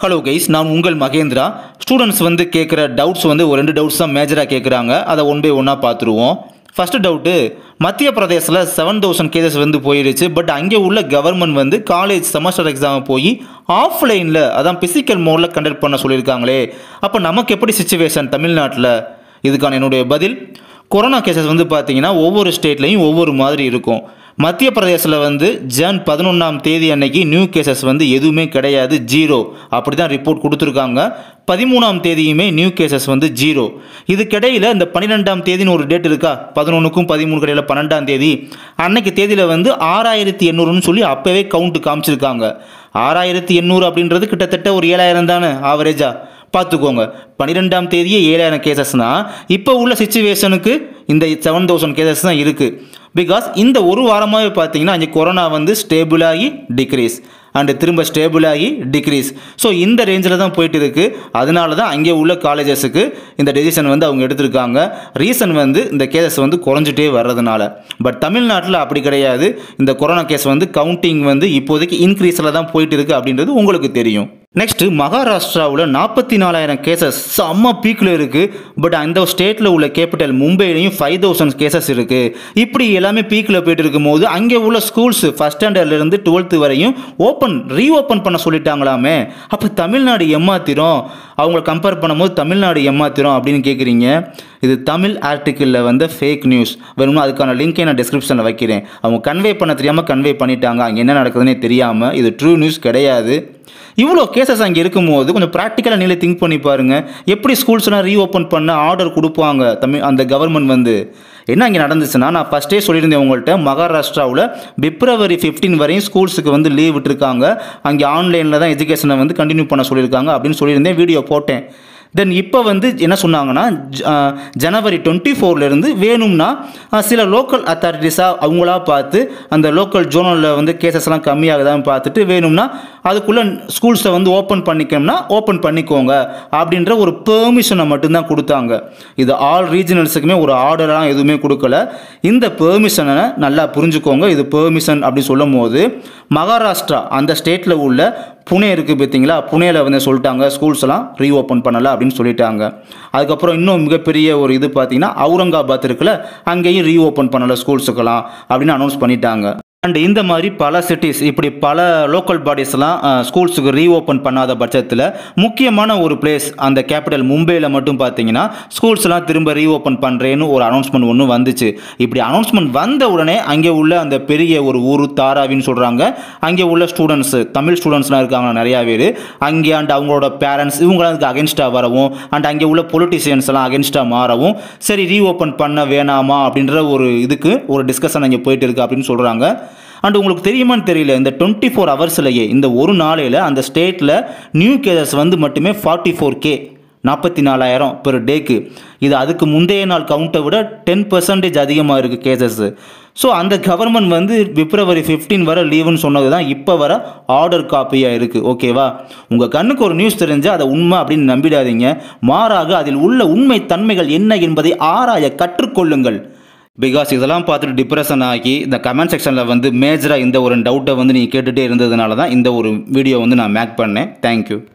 hello guys நான் உங்கள் Mahindra students வந்து கேட்குற டவுட்ஸ் வந்து ஒரு ரெண்டு டவுட்ஸ் தான் மேஜராக கேட்குறாங்க அதை ஒன் பை ஒன்னாக பார்த்துருவோம் ஃபஸ்ட்டு டவுட்டு மத்திய பிரதேசில் செவன் தௌசண்ட் கேசஸ் வந்து போயிருச்சு பட் அங்கே உள்ள கவர்மெண்ட் வந்து காலேஜ் செமஸ்டர் எக்ஸாம் போய் ஆஃப்லைனில் அதான் பிசிக்கல் மோடில் கண்டக்ட் பண்ண சொல்லியிருக்காங்களே அப்போ நமக்கு எப்படி சுச்சுவேஷன் தமிழ்நாட்டில் இதுக்கான என்னுடைய பதில் கொரோனா கேசஸ் வந்து பார்த்தீங்கன்னா ஒவ்வொரு ஸ்டேட்லேயும் ஒவ்வொரு மாதிரி இருக்கும் மத்திய பிரதேசில் வந்து ஜான் பதினொன்றாம் தேதி அன்னைக்கு நியூ கேசஸ் வந்து எதுவுமே கிடையாது ஜீரோ அப்படி தான் ரிப்போர்ட் கொடுத்துருக்காங்க பதிமூணாம் தேதியுமே நியூ கேசஸ் வந்து ஜீரோ இதுக்கிடையில் இந்த பன்னிரெண்டாம் தேதின்னு ஒரு டேட் இருக்கா பதினொன்றுக்கும் பதிமூணு கடையில் பன்னெண்டாம் தேதி அன்னைக்கு தேதியில் வந்து ஆறாயிரத்தி எண்ணூறுன்னு சொல்லி அப்போவே கவுண்ட் காமிச்சிருக்காங்க ஆறாயிரத்தி எண்ணூறு அப்படின்றது கிட்டத்தட்ட ஒரு ஏழாயிரம் தானே ஆவரேஜா பார்த்துக்கோங்க பன்னிரெண்டாம் தேதியே ஏழாயிரம் கேசஸ்னால் இப்போ உள்ள சுச்சுவேஷனுக்கு இந்த செவன் தௌசண்ட் கேசஸ் தான் இருக்குது பிகாஸ் இந்த ஒரு வாரமாகவே பார்த்தீங்கன்னா அங்கே கொரோனா வந்து ஸ்டேபிள் ஆகி டிக்ரீஸ் அண்டு திரும்ப ஸ்டேபிள் ஆகி டிக்ரீஸ் ஸோ இந்த ரேஞ்சில் தான் போயிட்டு இருக்குது அதனால தான் அங்கே உள்ள காலேஜஸுக்கு இந்த டெசிஷன் வந்து அவங்க எடுத்திருக்காங்க ரீசன் வந்து இந்த கேசஸ் வந்து குறைஞ்சிட்டே வர்றதுனால பட் தமிழ்நாட்டில் அப்படி கிடையாது இந்த கொரோனா கேஸ் வந்து கவுண்டிங் வந்து இப்போதைக்கு இன்க்ரீஸில் தான் போயிட்டு இருக்குது அப்படின்றது உங்களுக்கு தெரியும் நெக்ஸ்ட்டு மகாராஷ்டிராவில் நாற்பத்தி நாலாயிரம் கேசஸ் செம்ம பீக்கில் இருக்குது பட் அந்த ஸ்டேட்டில் உள்ள கேபிட்டல் மும்பையிலையும் ஃபைவ் தௌசண்ட் கேசஸ் இருக்குது இப்படி எல்லாமே பீக்கில் போயிட்டு இருக்கும்போது அங்கே உள்ள ஸ்கூல்ஸ் ஃபஸ்ட் ஸ்டாண்டர்ட்லேருந்து டுவெல்த்து வரையும் ஓப்பன் ரீஓப்பன் பண்ண சொல்லிட்டாங்களாமே அப்போ தமிழ்நாடு ஏமாத்திரும் அவங்கள கம்பேர் பண்ணும்போது தமிழ்நாடு ஏமாத்திரும் அப்படின்னு கேட்குறீங்க இது தமிழ் ஆர்டிக்கிளில் வந்து ஃபேக் நியூஸ் வேணும்னா அதுக்கான லிங்க்கை நான் டிஸ்கிரிப்ஷனில் வைக்கிறேன் அவங்க கன்வே பண்ண தெரியாமல் கன்வே பண்ணிட்டாங்க அங்கே என்ன நடக்குதுன்னே தெரியாமல் இது ட்ரூ நியூஸ் கிடையாது இவ்வளோ கேசஸ் அங்கே இருக்கும்போது கொஞ்சம் ப்ராக்டிக்கலாக நீங்களே திங்க் பண்ணி பாருங்கள் எப்படி ஸ்கூல்ஸ்லாம் ரீஓப்பன் பண்ண ஆர்டர் கொடுப்பாங்க தமிழ் அந்த கவர்மெண்ட் வந்து என்ன இங்கே நடந்துச்சுன்னா நான் ஃபஸ்ட்டே சொல்லியிருந்தேன் உங்கள்கிட்ட மகாராஷ்டிராவில் பிப்ரவரி ஃபிஃப்டீன் வரையும் ஸ்கூல்ஸுக்கு வந்து லீவ் விட்டுருக்காங்க அங்கே ஆன்லைனில் தான் எஜுகேஷனை வந்து கண்டினியூ பண்ண சொல்லியிருக்காங்க அப்படின்னு சொல்லியிருந்தேன் வீடியோ போட்டேன் தென் இப்போ வந்து என்ன சொன்னாங்கன்னா ஜ- அஹ் ஜனவரி டுவெண்ட்டி ஃபோர்லேருந்து வேணும்னா அஹ் சில லோக்கல் அத்தாரிட்டிஸாக அவங்களா பார்த்து அந்த லோக்கல் ஜோனலில் வந்து கேசஸ்லாம் கம்மியாகுதான்னு பார்த்துட்டு வேணும்னா அதுக்குள்ளே ஸ்கூல்ஸை வந்து ஓப்பன் பண்ணிக்கணும்னா ஓப்பன் பண்ணிக்கோங்க அப்படின்ற ஒரு பெர்மிஷனை மட்டும்தான் கொடுத்தாங்க இது ஆல் ரீஜனல்ஸுக்குமே ஒரு ஆர்டராக எதுவுமே கொடுக்கல இந்த பெர்மிஷனை நல்லா புரிஞ்சுக்கோங்க இது பெர்மிஷன் அப்படி சொல்லும் போது மகாராஷ்டிரா அந்த ஸ்டேட்டில் உள்ள புனே இருக்குது பார்த்தீங்களா புனேல வந்து சொல்லிட்டாங்க ஸ்கூல்ஸ் எல்லாம் ரீஓப்பன் பண்ணலை அப்படின்னு சொல்லிட்டாங்க அதுக்கப்புறம் இன்னும் மிகப்பெரிய ஒரு இது பார்த்தீங்கன்னா அவுரங்காபாத் இருக்குல்ல அங்கேயும் ரீஓப்பன் பண்ணலை ஸ்கூல்ஸுக்கெல்லாம் அப்படின்னு அனௌன்ஸ் பண்ணிட்டாங்க அண்ட் இந்த மாதிரி பல சிட்டிஸ் இப்படி பல லோக்கல் பாடிஸ்லாம் ஸ்கூல்ஸுக்கு ரீஓப்பன் பண்ணாத பட்சத்தில் முக்கியமான ஒரு பிளேஸ் அந்த கேபிட்டல் மும்பையில் மட்டும் பார்த்தீங்கன்னா ஸ்கூல்ஸ்லாம் திரும்ப ரீஓப்பன் பண்ணுறேன்னு ஒரு அனௌன்ஸ்மெண்ட் ஒன்று வந்துச்சு இப்படி அனௌன்ஸ்மெண்ட் வந்த உடனே அங்கே உள்ள அந்த பெரிய ஒரு ஊர் தாராவின்னு சொல்கிறாங்க அங்கே உள்ள ஸ்டூடெண்ட்ஸு தமிழ் ஸ்டூடெண்ட்ஸ்லாம் இருக்காங்க நிறையா பேர் அங்கே அண்ட் அவங்களோட பேரண்ட்ஸ் இவங்களாம் அதுக்கு அகென்ஸ்டாக வரவும் அண்ட் அங்கே உள்ள பொலிட்டிஷியன்ஸ் எல்லாம் அகென்ஸ்டாக மாறவும் சரி ரீஓப்பன் பண்ண வேணாமா அப்படின்ற ஒரு இதுக்கு ஒரு டிஸ்கஷன் அங்கே போயிட்டு இருக்கு அப்படின்னு சொல்கிறாங்க அண்ட் உங்களுக்கு தெரியுமான்னு தெரியல இந்த டுவெண்ட்டி ஃபோர் ஹவர்ஸ்லையே இந்த ஒரு நாளையில் அந்த ஸ்டேட்டில் நியூ கேசஸ் வந்து மட்டுமே ஃபார்ட்டி ஃபோர் கே நாற்பத்தி நாலாயிரம் பெர் டேக்கு இது அதுக்கு முந்தைய நாள் கவுண்ட்டை விட டென் பர்சன்டேஜ் அதிகமாக இருக்குது கேசஸ்ஸு ஸோ அந்த கவர்மெண்ட் வந்து பிப்ரவரி 15 வர லீவுன்னு சொன்னது தான் இப்போ வர ஆர்டர் காப்பியாக இருக்குது ஓகேவா உங்கள் கண்ணுக்கு ஒரு நியூஸ் தெரிஞ்சால் அதை உண்மை அப்படின்னு நம்பிடாதீங்க மாறாக அதில் உள்ள உண்மை தன்மைகள் என்ன என்பதை ஆராய கற்றுக்கொள்ளுங்கள் பிகாஸ் இதெல்லாம் பார்த்துட்டு டிப்ரெஷன் ஆகி இந்த கமெண்ட் செக்ஷனில் வந்து மேஜராக இந்த ஒரு டவுட்டை வந்து நீங்கள் கேட்டுகிட்டே இருந்ததுனால தான் இந்த ஒரு வீடியோ வந்து நான் மேக் பண்ணேன் தேங்க்யூ